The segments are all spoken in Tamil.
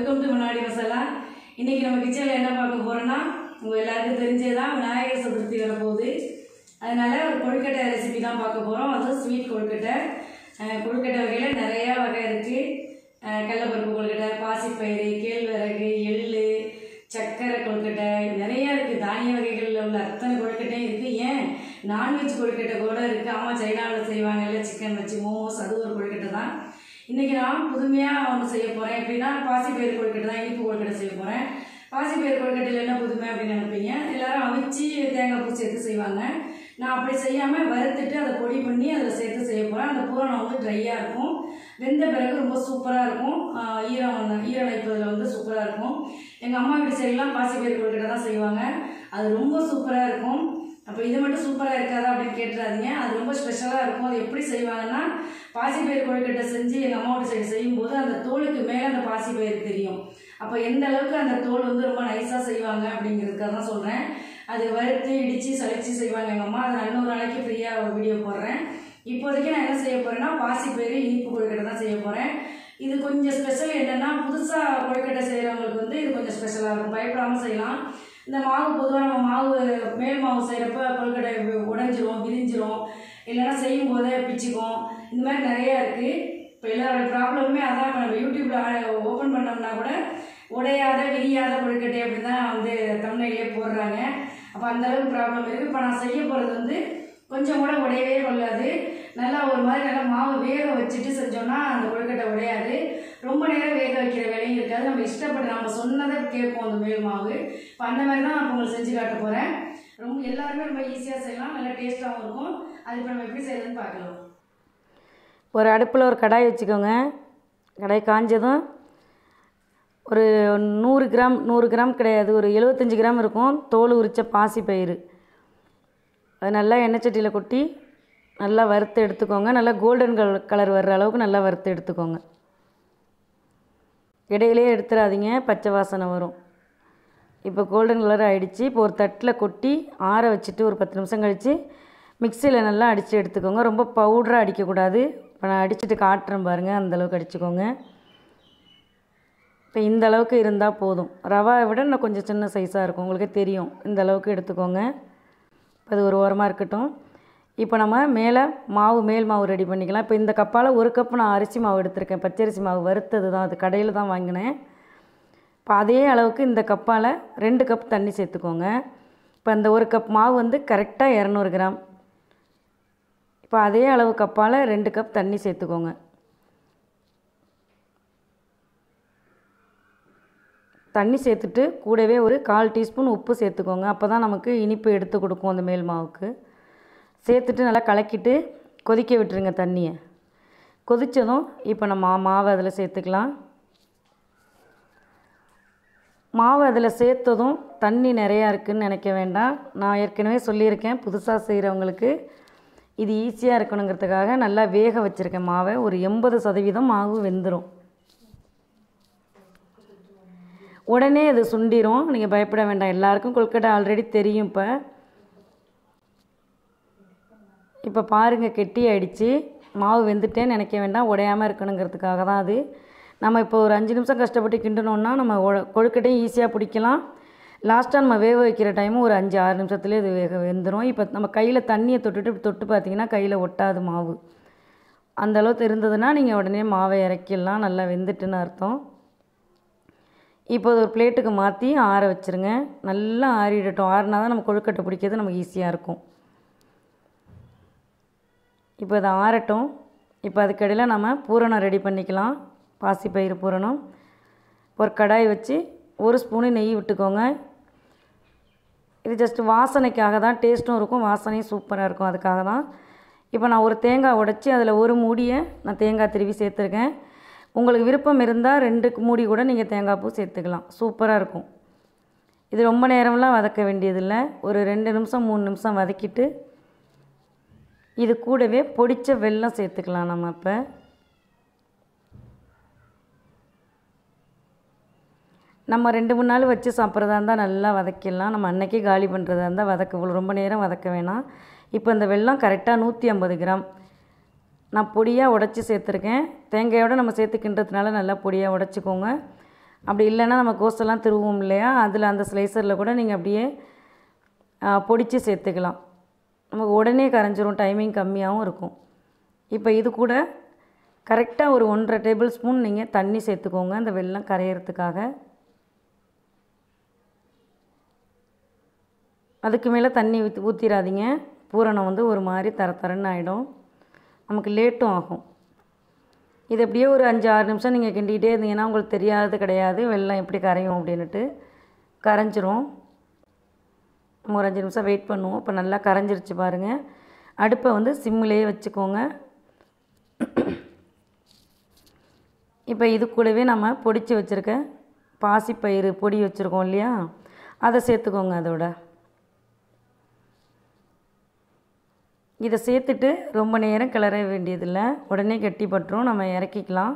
வெல்கம் டு முன்னாடி மசாலா இன்னைக்கு நம்ம கிச்சனில் என்ன பார்க்க போறோம்னா உங்க எல்லாருக்கும் தெரிஞ்சதுதான் விநாயகர் சதுர்த்தி வரப்போகுது அதனால ஒரு கொழுக்கட்டை ரெசிபி தான் பார்க்க போறோம் அதுவும் ஸ்வீட் கொழுக்கட்டை அஹ் கொழுக்கட்டை வகையில் நிறைய வகை இருக்கு அஹ் கடலைப்பருப்பு கொழுக்கட்டை பாசிப்பயிறு கேழ்வரகு எள்ளு சக்கரை கொழுக்கட்டை நிறைய இருக்கு தானிய வகைகளில் உள்ள அத்தனை கொழுக்கட்டையும் இருக்கு ஏன் நான்வெஜ் கொழுக்கட்டை கூட இருக்கு ஆமா சைனாவில் செய்வாங்கல்ல சிக்கன் வச்சு மோமோஸ் அது ஒரு கொழுக்கட்டை தான் இன்னைக்கு நான் புதுமையாக ஒன்று செய்ய போகிறேன் எப்படின்னா பாசிப்பயிறு கொழுக்கட்டை தான் இனிப்பு கொழுக்கட்டை செய்ய போகிறேன் பாசிப்பயிறு கொழுக்கட்டையில் என்ன புதுமை அப்படின்னு நினைப்பீங்க எல்லாரும் அவிச்சு தேங்காய் பூ சேர்த்து செய்வாங்க நான் அப்படி செய்யாமல் வறுத்துட்டு அதை பொடி பண்ணி அதில் சேர்த்து செய்ய போகிறேன் அந்த பூரணம் வந்து ட்ரையாக இருக்கும் வெந்த பிறகு ரொம்ப சூப்பராக இருக்கும் ஆஹ் ஈரம் வந்து- ஈர வைப்பதில் வந்து சூப்பராக இருக்கும் எங்கள் அம்மா வீட்டு சைடெலாம் பாசிப்பயிறு கொழுக்கட்டை தான் செய்வாங்க அது ரொம்ப சூப்பராக இருக்கும் அப்போ இது மட்டும் சூப்பராக இருக்காதா அப்படின்னு கேட்டுறாதீங்க அது ரொம்ப ஸ்பெஷலாக இருக்கும் அது எப்படி செய்வாங்கன்னா பாசிப்பயிறு கொழுக்கட்டை செஞ்சு எங்கள் அம்மா வீட்டு சைடு செய்யும்போது அந்த தோலுக்கு மேலே அந்த பாசிப்பயிறு தெரியும் அப்போ எந்த அளவுக்கு அந்த தோல் வந்து ரொம்ப நைஸாக செய்வாங்க அப்படிங்கிறதுக்காக தான் சொல்கிறேன் அது வறுத்து இடித்து சளிச்சு செய்வாங்க எங்கள் அம்மா அதை நான் இன்னொரு நாளைக்கு ஃப்ரீயாக ஒரு வீடியோ போடுறேன் இப்போதைக்கு நான் என்ன செய்ய போகிறேன்னா பாசிப்பயிறு இனிப்பு கொழுக்கட்டை தான் செய்ய போகிறேன் இது கொஞ்சம் ஸ்பெஷல் என்னென்னா புதுசாக கொழுக்கட்டை செய்கிறவங்களுக்கு வந்து இது கொஞ்சம் ஸ்பெஷலாக இருக்கும் பயப்படாமல் செய்யலாம் இந்த மாவு பொதுவாக நம்ம மாவு மேல் மாவு செய்கிறப்ப கொழுக்கட்டை வி- உடைஞ்சிரும் விரிஞ்சிரும் இல்லைன்னா செய்யும் போதே பிச்சுக்கும் இந்த மாதிரி நிறையா இருக்குது இப்போ எல்லாரோட ப்ராப்ளமுமே அதான் இப்போ நம்ம யூடியூப்பில் ஓப்பன் பண்ணோம்னா கூட உடையாத விரியாத கொழுக்கட்டை அப்படி தான் வந்து தமிழ்நிலையே போடுறாங்க அப்போ அந்த அளவுக்கு ப்ராப்ளம் இருக்குது இப்போ நான் செய்ய போகிறது வந்து கொஞ்சம் கூட உடையவே கொள்ளாது நல்லா ஒரு மாதிரி நல்லா மாவு வேக வச்சுட்டு செஞ்சோம்னா அந்த கொழுக்கட்டை உடையாது ரொம்ப நேரம் வேக வைக்கிற வேலையும் இருக்காது நம்ம இஷ்டப்பட்டு நம்ம சொன்னதை கேட்போம் அந்த மேல் மாவு இப்போ அந்த மாதிரி தான் நான் இப்போ உங்களுக்கு செஞ்சு காட்ட போகிறேன் ரொம்ப எல்லாருமே ரொம்ப ஈஸியாக செய்யலாம் நல்லா டேஸ்ட்டாகவும் இருக்கும் அது இப்போ நம்ம எப்படி செய்யறதுன்னு பார்க்கலாம் ஒரு அடுப்பில் ஒரு கடாய் வச்சுக்கோங்க கடாய் காஞ்சதும் ஒரு நூறு கிராம் நூறு கிராம் கிடையாது ஒரு எழுபத்தஞ்சி கிராம் இருக்கும் தோல் உரித்த பாசி பயிறு அது நல்லா எண்ணெய் சட்டியில் கொட்டி நல்லா வறுத்து எடுத்துக்கோங்க நல்லா கோல்டன் கலர் கலர் வர்ற அளவுக்கு நல்லா வறுத்து எடுத்துக்கோங்க இடையிலே எடுத்துடாதீங்க பச்சை வாசனை வரும் இப்போ கோல்டன் கலர் ஆயிடுச்சு இப்போ ஒரு தட்டில் கொட்டி ஆற வச்சுட்டு ஒரு பத்து நிமிஷம் கழித்து மிக்சியில் நல்லா அடித்து எடுத்துக்கோங்க ரொம்ப பவுடராக அடிக்கக்கூடாது இப்போ நான் அடிச்சுட்டு காட்டுறேன் பாருங்கள் அந்த அளவுக்கு அடிச்சுக்கோங்க இப்போ இந்த அளவுக்கு இருந்தால் போதும் ரவாவை விட இன்னும் கொஞ்சம் சின்ன சைஸாக இருக்கும் உங்களுக்கே தெரியும் இந்த அளவுக்கு எடுத்துக்கோங்க இப்போ அது ஒரு ஓரமாக இருக்கட்டும் இப்போ நம்ம மேலே மாவு மேல் மாவு ரெடி பண்ணிக்கலாம் இப்போ இந்த கப்பால் ஒரு கப் நான் அரிசி மாவு எடுத்திருக்கேன் பச்சரிசி மாவு வறுத்தது தான் அது கடையில் தான் வாங்கினேன் இப்போ அதே அளவுக்கு இந்த கப்பால் ரெண்டு கப் தண்ணி சேர்த்துக்கோங்க இப்போ அந்த ஒரு கப் மாவு வந்து கரெக்டாக இரநூறு கிராம் இப்போ அதே அளவு கப்பால் ரெண்டு கப் தண்ணி சேர்த்துக்கோங்க தண்ணி சேர்த்துட்டு கூடவே ஒரு கால் டீஸ்பூன் உப்பு சேர்த்துக்கோங்க அப்போ தான் நமக்கு இனிப்பு எடுத்து கொடுக்கும் அந்த மேல் மாவுக்கு சேர்த்துட்டு நல்லா கலக்கிட்டு கொதிக்க விட்டுருங்க தண்ணியை கொதித்ததும் இப்போ நம்ம மா- மாவை அதில் சேர்த்துக்கலாம் மாவு அதில் சேர்த்ததும் தண்ணி நிறையா இருக்குதுன்னு நினைக்க வேண்டாம் நான் ஏற்கனவே சொல்லியிருக்கேன் புதுசாக செய்கிறவங்களுக்கு இது ஈஸியாக இருக்கணுங்கிறதுக்காக நல்லா வேக வச்சுருக்கேன் மாவை ஒரு எண்பது சதவீதம் மாவு வெந்துடும் உடனே அது சுண்டிரும் நீங்கள் பயப்பட வேண்டாம் எல்லாருக்கும் கொல்கட்டை ஆல்ரெடி தெரியும் இப்போ இப்போ பாருங்கள் கெட்டி ஆயிடுச்சு மாவு வெந்துட்டேன்னு நினைக்க வேண்டாம் உடையாமல் இருக்கணுங்கிறதுக்காக தான் அது நம்ம இப்போ ஒரு அஞ்சு நிமிஷம் கஷ்டப்பட்டு கிண்டணுன்னா நம்ம ஒ- கொழுக்கட்டையும் ஈஸியாக பிடிக்கலாம் லாஸ்ட்டாக நம்ம வேக வைக்கிற டைமும் ஒரு அஞ்சு ஆறு நிமிஷத்துலேயே இது வேக வெந்துடும் இப்போ நம்ம கையில் தண்ணியை தொட்டுட்டு இப்படி தொட்டு பார்த்தீங்கன்னா கையில் ஒட்டாது மாவு அந்த அளவுக்கு இருந்ததுன்னா நீங்கள் உடனே மாவை இறக்கிடலாம் நல்லா வெந்துட்டுன்னு அர்த்தம் இப்போ அது ஒரு பிளேட்டுக்கு மாற்றி ஆற வச்சுருங்க நல்லா ஆறிடட்டும் ஆறினா தான் நம்ம கொழுக்கட்டை பிடிக்கிறது நமக்கு ஈஸியாக இருக்கும் இப்போ அது ஆறட்டும் இப்போ அதுக்கடையில் நம்ம பூரணம் ரெடி பண்ணிக்கலாம் பாசிப்பயிறு பூரணம் ஒரு கடாய் வச்சு ஒரு ஸ்பூனு நெய் விட்டுக்கோங்க இது ஜஸ்ட் வாசனைக்காக தான் டேஸ்ட்டும் இருக்கும் வாசனையும் சூப்பராக இருக்கும் அதுக்காக தான் இப்போ நான் ஒரு தேங்காய் உடைச்சி அதில் ஒரு மூடியை நான் தேங்காய் திருவி சேர்த்துருக்கேன் உங்களுக்கு விருப்பம் இருந்தால் ரெண்டு மூடி கூட நீங்கள் தேங்காய் பூ சேர்த்துக்கலாம் சூப்பராக இருக்கும் இது ரொம்ப நேரம்லாம் வதக்க வேண்டியதில்லை ஒரு ரெண்டு நிமிஷம் மூணு நிமிஷம் வதக்கிட்டு இது கூடவே பொடிச்ச வெல்லம் சேர்த்துக்கலாம் நம்ம இப்போ நம்ம ரெண்டு மூணு நாள் வச்சு சாப்பிட்றதா இருந்தால் நல்லா வதக்கிடலாம் நம்ம அன்னைக்கே காலி பண்ணுறதா இருந்தால் வதக்க இவ்வளோ ரொம்ப நேரம் வதக்க வேணாம் இப்போ இந்த வெல்லம் கரெக்டாக நூற்றி ஐம்பது கிராம் நான் பொடியாக உடச்சி சேர்த்துருக்கேன் தேங்காயோடு நம்ம சேர்த்துக்கின்றதுனால நல்லா பொடியாக உடச்சிக்கோங்க அப்படி இல்லைன்னா நம்ம கோஸெல்லாம் திருவோம் இல்லையா அதில் அந்த ஸ்லைசரில் கூட நீங்கள் அப்படியே பொடிச்சு சேர்த்துக்கலாம் நமக்கு உடனே கரைஞ்சிரும் டைமிங் கம்மியாகவும் இருக்கும் இப்போ இது கூட கரெக்டாக ஒரு ஒன்றரை டேபிள் ஸ்பூன் நீங்கள் தண்ணி சேர்த்துக்கோங்க அந்த வெல்லம் கரையிறதுக்காக அதுக்கு மேலே தண்ணி ஊற்றி ஊற்றிடாதீங்க பூரணம் வந்து ஒரு மாதிரி தர தரன்னு ஆகிடும் நமக்கு லேட்டும் ஆகும் இது எப்படியே ஒரு அஞ்சு ஆறு நிமிஷம் நீங்கள் கிண்டிகிட்டே இருந்தீங்கன்னா உங்களுக்கு தெரியாது கிடையாது வெள்ளம் எப்படி கரையும் அப்படின்ட்டு கரைஞ்சிரும் நம்ம ஒரு அஞ்சு நிமிஷம் வெயிட் பண்ணுவோம் இப்போ நல்லா கரைஞ்சிருச்சு பாருங்கள் அடுப்பை வந்து சிம்மிலேயே வச்சுக்கோங்க இப்போ இது கூடவே நம்ம பொடிச்சு வச்சுருக்க பாசிப்பயிறு பொடி வச்சுருக்கோம் இல்லையா அதை சேர்த்துக்கோங்க அதோட இதை சேர்த்துட்டு ரொம்ப நேரம் கிளற வேண்டியதில்லை உடனே கெட்டி பட்டுரும் நம்ம இறக்கிக்கலாம்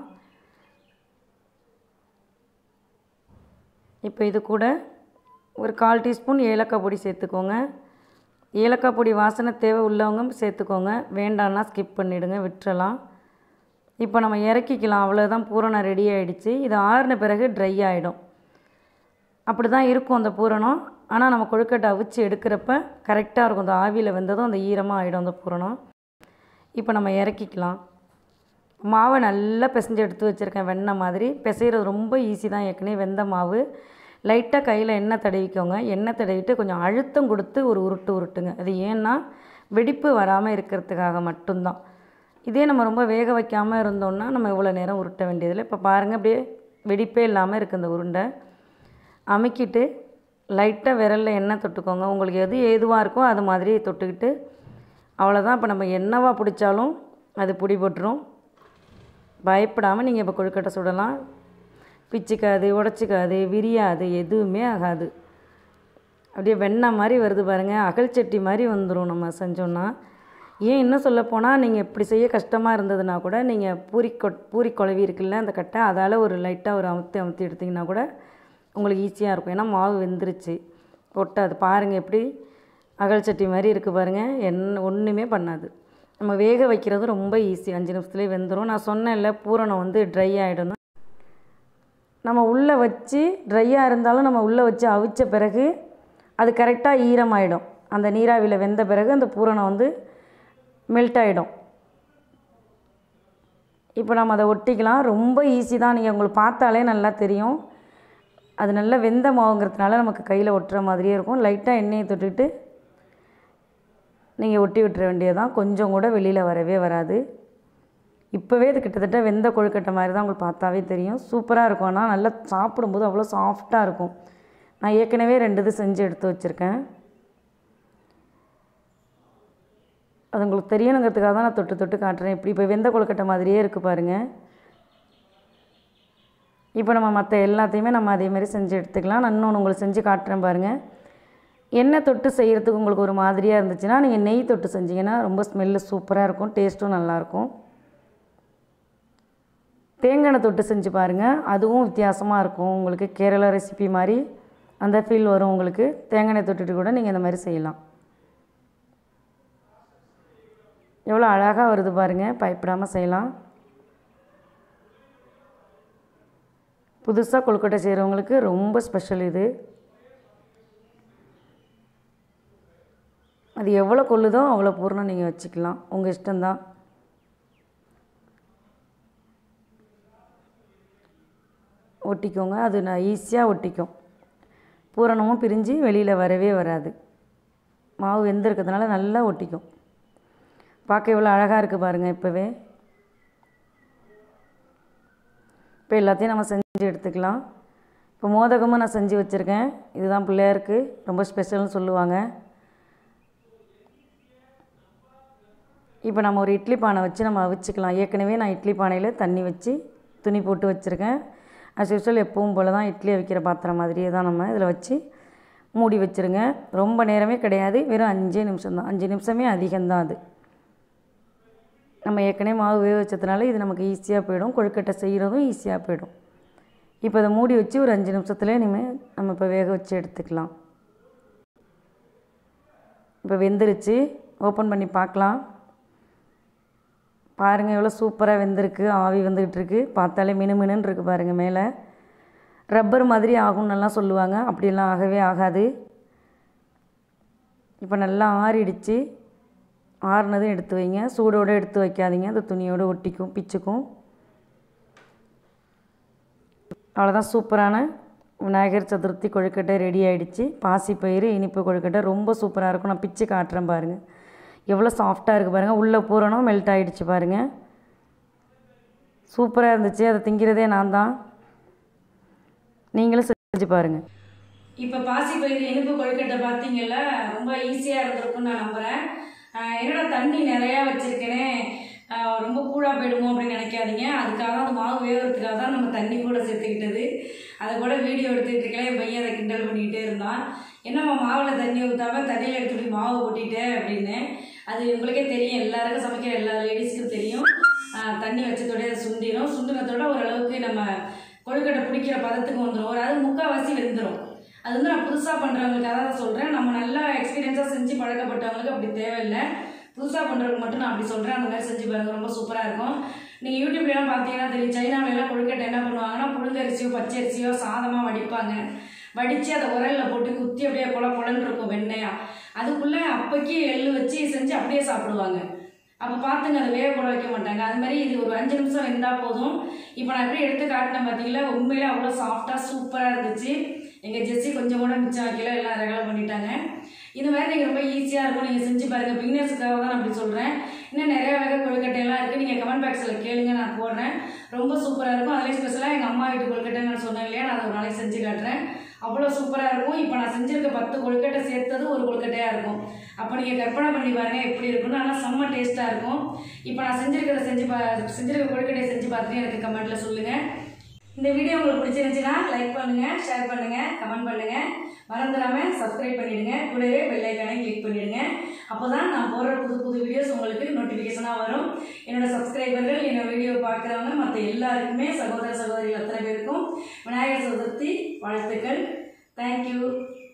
இப்போ இது கூட ஒரு கால் டீஸ்பூன் ஏலக்காய் பொடி சேர்த்துக்கோங்க ஏலக்காய் பொடி வாசனை தேவை உள்ளவங்க சேர்த்துக்கோங்க வேண்டாம்னா ஸ்கிப் பண்ணிவிடுங்க விட்டுறலாம் இப்போ நம்ம இறக்கிக்கலாம் அவ்வளோதான் பூரணம் ரெடி ஆகிடுச்சு இது ஆறின பிறகு ட்ரை ஆகிடும் அப்படி தான் இருக்கும் அந்த பூரணம் ஆனால் நம்ம கொழுக்கட்டை அவிச்சு எடுக்கிறப்ப கரெக்டாக இருக்கும் அந்த ஆவியில் வெந்ததும் அந்த ஈரமாக ஆகிடும் அந்த பூரணம் இப்போ நம்ம இறக்கிக்கலாம் மாவை நல்லா பிசைஞ்சு எடுத்து வச்சுருக்கேன் வெண்ணெய் மாதிரி பிசைகிறது ரொம்ப ஈஸி தான் ஏற்கனவே வெந்த மாவு லைட்டாக கையில் எண்ணெய் தடவிக்கோங்க எண்ணெய் தடவிட்டு கொஞ்சம் அழுத்தம் கொடுத்து ஒரு உருட்டு உருட்டுங்க அது ஏன்னா வெடிப்பு வராமல் இருக்கிறதுக்காக மட்டும்தான் இதே நம்ம ரொம்ப வேக வைக்காமல் இருந்தோம்னா நம்ம இவ்வளோ நேரம் உருட்ட வேண்டியதில்லை இப்போ பாருங்கள் அப்படியே வெடிப்பே இல்லாமல் இருக்குது இந்த உருண்டை அமுக்கிட்டு லைட்டாக விரலில் எண்ணெய் தொட்டுக்கோங்க உங்களுக்கு எது ஏதுவாக இருக்கோ அது மாதிரி தொட்டுக்கிட்டு அவ்வளோதான் இப்போ நம்ம என்னவா பிடிச்சாலும் அது பிடி போட்டுரும் பயப்படாமல் நீங்கள் இப்போ கொழுக்கட்டை சுடலாம் பிச்சுக்காது உடச்சிக்காது விரியாது எதுவுமே ஆகாது அப்படியே வெண்ணெய் மாதிரி வருது பாருங்கள் அகல் சட்டி மாதிரி வந்துடும் நம்ம செஞ்சோன்னா ஏன் இன்னும் சொல்லப்போனால் நீங்கள் இப்படி செய்ய கஷ்டமாக இருந்ததுன்னா கூட நீங்கள் பூரி கொ பூரி குழவி இருக்குல்ல அந்த கட்டை அதால் ஒரு லைட்டாக ஒரு அமுத்தி அமுத்தி எடுத்திங்கன்னா கூட உங்களுக்கு ஈஸியாக இருக்கும் ஏன்னா மாவு வெந்துருச்சு ஒட்டாது பாருங்கள் எப்படி அகல் சட்டி மாதிரி இருக்குது பாருங்கள் என்ன ஒன்றுமே பண்ணாது நம்ம வேக வைக்கிறது ரொம்ப ஈஸி அஞ்சு நிமிஷத்துலேயே வெந்துடும் நான் சொன்னேன்ல பூரணம் வந்து ட்ரை ஆகிடணும் நம்ம உள்ளே வச்சு ட்ரையாக இருந்தாலும் நம்ம உள்ளே வச்சு அவிச்ச பிறகு அது கரெக்டாக ஈரமாயிடும் அந்த நீராவியில் வெந்த பிறகு அந்த பூரணம் வந்து மெல்ட் ஆகிடும் இப்போ நம்ம அதை ஒட்டிக்கலாம் ரொம்ப ஈஸி தான் நீங்கள் உங்களுக்கு பார்த்தாலே நல்லா தெரியும் அது நல்லா வெந்த மாவுங்கிறதுனால நமக்கு கையில் ஒட்டுற மாதிரியே இருக்கும் லைட்டாக எண்ணெயை தொட்டுட்டு நீங்கள் ஒட்டி விட்டுற வேண்டியதுதான் கொஞ்சம் கூட வெளியில் வரவே வராது இப்போவே இது கிட்டத்தட்ட வெந்த கொழுக்கட்டை மாதிரி தான் உங்களுக்கு பார்த்தாவே தெரியும் சூப்பராக இருக்கும் ஆனால் நல்லா சாப்பிடும்போது அவ்வளோ சாஃப்டாக இருக்கும் நான் ஏற்கனவே ரெண்டு இது செஞ்சு எடுத்து வச்சுருக்கேன் அது உங்களுக்கு தெரியணுங்கிறதுக்காக தான் நான் தொட்டு தொட்டு காட்டுறேன் இப்படி இப்போ வெந்த கொழுக்கட்டை மாதிரியே இருக்குது பாருங்கள் இப்போ நம்ம மற்ற எல்லாத்தையுமே நம்ம அதே மாதிரி செஞ்சு எடுத்துக்கலாம் நான் இன்னொன்று உங்களுக்கு செஞ்சு காட்டுறேன் பாருங்கள் எண்ணெய் தொட்டு செய்கிறதுக்கு உங்களுக்கு ஒரு மாதிரியாக இருந்துச்சுன்னா நீங்கள் நெய் தொட்டு செஞ்சீங்கன்னா ரொம்ப ஸ்மெல்லு சூப்பராக இருக்கும் டேஸ்ட்டும் நல்லாயிருக்கும் தேங்காய் தொட்டு செஞ்சு பாருங்கள் அதுவும் வித்தியாசமாக இருக்கும் உங்களுக்கு கேரளா ரெசிபி மாதிரி அந்த ஃபீல் வரும் உங்களுக்கு தேங்காய் தொட்டுட்டு கூட நீங்கள் இந்த மாதிரி செய்யலாம் எவ்வளோ அழகாக வருது பாருங்கள் பயப்படாமல் செய்யலாம் புதுசாக கொழுக்கட்டை செய்கிறவங்களுக்கு ரொம்ப ஸ்பெஷல் இது அது எவ்வளோ கொள்ளுதோ அவ்வளோ பூர்ணம் நீங்கள் வச்சுக்கலாம் உங்கள் இஷ்டம்தான் ஒட்டிக்கோங்க அது நான் ஈஸியாக ஒட்டிக்கும் பூரணமும் பிரிஞ்சு வெளியில் வரவே வராது மாவு வெந்திருக்கிறதுனால நல்லா ஒட்டிக்கும் பார்க்க எவ்வளோ அழகாக இருக்குது பாருங்கள் இப்போவே இப்போ எல்லாத்தையும் நம்ம செஞ்சு எடுத்துக்கலாம் இப்போ மோதகமும் நான் செஞ்சு வச்சுருக்கேன் இதுதான் பிள்ளையாருக்கு ரொம்ப ஸ்பெஷல்னு சொல்லுவாங்க இப்போ நம்ம ஒரு இட்லி பானை வச்சு நம்ம அவிச்சுக்கலாம் ஏற்கனவே நான் இட்லி பானையில் தண்ணி வச்சு துணி போட்டு வச்சுருக்கேன் அஸ் யூஸ்வல் எப்பவும் போல் தான் இட்லி வைக்கிற பாத்திரம் மாதிரியே தான் நம்ம இதில் வச்சு மூடி வச்சுருங்க ரொம்ப நேரமே கிடையாது வெறும் அஞ்சே நிமிஷம் தான் அஞ்சு நிமிஷமே அதிகம்தான் அது நம்ம ஏற்கனவே மாவு வேக வச்சதுனால இது நமக்கு ஈஸியாக போயிடும் கொழுக்கட்டை செய்கிறதும் ஈஸியாக போயிடும் இப்போ அதை மூடி வச்சு ஒரு அஞ்சு நிமிஷத்துல இனிமேல் நம்ம இப்போ வேக வச்சு எடுத்துக்கலாம் இப்போ வெந்துருச்சு ஓப்பன் பண்ணி பார்க்கலாம் பாருங்கள் எவ்வளோ சூப்பராக வெந்திருக்கு ஆவி வந்துக்கிட்டு இருக்கு பார்த்தாலே மினு மினுன்னு இருக்குது பாருங்கள் மேலே ரப்பர் மாதிரி ஆகும்னெல்லாம் சொல்லுவாங்க அப்படியெல்லாம் ஆகவே ஆகாது இப்போ நல்லா ஆறிடுச்சு ஆறுனதும் எடுத்து வைங்க சூடோடு எடுத்து வைக்காதீங்க அந்த துணியோடு ஒட்டிக்கும் பிச்சுக்கும் அவ்வளோதான் சூப்பரான விநாயகர் சதுர்த்தி கொழுக்கட்டை ரெடி ஆயிடுச்சு பாசிப்பயிறு இனிப்பு கொழுக்கட்டை ரொம்ப சூப்பராக இருக்கும் நான் பிச்சு காட்டுறேன் பாருங்கள் எவ்வளோ சாஃப்டாக இருக்குது பாருங்கள் உள்ளே பூரணம் மெல்ட் ஆகிடுச்சு பாருங்கள் சூப்பராக இருந்துச்சு அதை திங்கிறதே நான் தான் நீங்களும் செஞ்சு பாருங்கள் இப்போ பாசிப்பயிறு இனிப்பு கொழுக்கட்டை பார்த்தீங்கல்ல ரொம்ப ஈஸியாக இருந்திருக்கும்னு நான் நம்புகிறேன் ஆஹ் என்னடா தண்ணி நிறையா வச்சுருக்கேனே ஆஹ் ரொம்ப கூழாக போயிடுமோ அப்படின்னு நினைக்காதீங்க அதுக்காக தான் அந்த மாவு வேகிறதுக்காக தான் நம்ம தண்ணி கூட சேர்த்துக்கிட்டது அதை கூட வீடியோ எடுத்துக்கிட்டு இருக்கல என் பையன் அதை கிண்டல் பண்ணிக்கிட்டே இருந்தான் என்னம்மா மாவில் தண்ணி ஊற்றாம தண்ணியில் எடுத்து போய் மாவு ஊட்டிட்டேன் அப்படின்னு அது உங்களுக்கே தெரியும் எல்லாருக்கும் சமைக்கிற எல்லா லேடிஸ்க்கும் தெரியும் ஆஹ் தண்ணி வச்சதோடய அதை சுண்டிடும் சுண்டினதோட ஓரளவுக்கு நம்ம கொழுக்கட்டை பிடிக்கிற பதத்துக்கு வந்துடும் ஒரு அது முக்கால்வாசி வெந்துடும் அது வந்து நான் புதுசாக பண்ணுறவங்களுக்காக தான் சொல்கிறேன் நம்ம நல்லா எக்ஸ்பீரியன்ஸாக செஞ்சு பழக்கப்பட்டவங்களுக்கு அப்படி தேவையில்லை புதுசாக பண்ணுறவங்க மட்டும் நான் அப்படி சொல்கிறேன் அந்த மாதிரி செஞ்சு பாருங்க ரொம்ப சூப்பராக இருக்கும் நீங்கள் யூடியூப்லலாம் பார்த்தீங்கன்னா தெரியும் சைனாவிலலாம் கொழுக்கட்டை என்ன பண்ணுவாங்கன்னா புழுங்கரிசியோ பச்சரிசியோ சாதமாக வடிப்பாங்க வடித்து அதை உரலில் போட்டு குத்தி அப்படியே குல குலன்னு இருக்கும் வெண்ணெயாக அதுக்குள்ளே அப்போக்கி எள்ளு வச்சு செஞ்சு அப்படியே சாப்பிடுவாங்க அப்போ பார்த்துங்க அதை வேக கூட வைக்க மாட்டாங்க அது மாதிரி இது ஒரு அஞ்சு நிமிஷம் வெந்தால் போதும் இப்போ நான் எப்படி எடுத்து காட்டினேன் பார்த்தீங்களா உண்மையிலே அவ்வளோ சாஃப்டாக சூப்பராக இருந்துச்சு எங்கள் ஜெஸ்ஸி கொஞ்சம் கூட மிச்சம் வைக்கல எல்லாம் ரெகலை பண்ணிட்டாங்க இது மாதிரி நீங்கள் ரொம்ப ஈஸியாக இருக்கும் நீங்கள் செஞ்சு பாருங்கள் பிகினர்ஸுக்காக தான் நான் அப்படி சொல்கிறேன் இன்னும் நிறைய வகை கொழுக்கட்டையெல்லாம் இருக்குது நீங்கள் கமெண்ட் பாக்ஸில் கேளுங்க நான் போடுறேன் ரொம்ப சூப்பராக இருக்கும் அதுலேயும் ஸ்பெஷலாக எங்கள் அம்மா வீட்டு கொழுக்கட்டை நான் சொன்னேன் இல்லையா நான் அதை ஒரு நாளைக்கு செஞ்சு காட்டுறேன் அவ்வளோ சூப்பராக இருக்கும் இப்போ நான் செஞ்சுருக்க பத்து கொழுக்கட்டை சேர்த்தது ஒரு கொழுக்கட்டையாக இருக்கும் அப்போ நீங்கள் கற்பனை பண்ணி பாருங்கள் எப்படி இருக்கும்னு ஆனால் செம்ம டேஸ்ட்டாக இருக்கும் இப்போ நான் செஞ்சுருக்கிறத செஞ்சு பா செஞ்சுருக்க கொழுக்கட்டையை செஞ்சு பார்த்துட்டு எனக்கு கமெண்ட்டில் சொல்லுங்கள் இந்த வீடியோ உங்களுக்கு பிடிச்சிருந்துச்சுன்னா லைக் பண்ணுங்கள் ஷேர் பண்ணுங்கள் கமெண்ட் பண்ணுங்கள் மறந்துடாமல் சப்ஸ்கிரைப் பண்ணிடுங்க கூடவே பெல் ஐக்கானை கிளிக் பண்ணிடுங்க அப்போ தான் நான் போடுற புது புது வீடியோஸ் உங்களுக்கு நோட்டிஃபிகேஷனாக வரும் என்னோட சப்ஸ்கிரைபர்கள் என்னோட வீடியோ பார்க்குறவங்க மற்ற எல்லாருக்குமே சகோதர சகோதரிகள் அத்தனை பேருக்கும் விநாயகர் சதுர்த்தி வாழ்த்துக்கள் தேங்க்யூ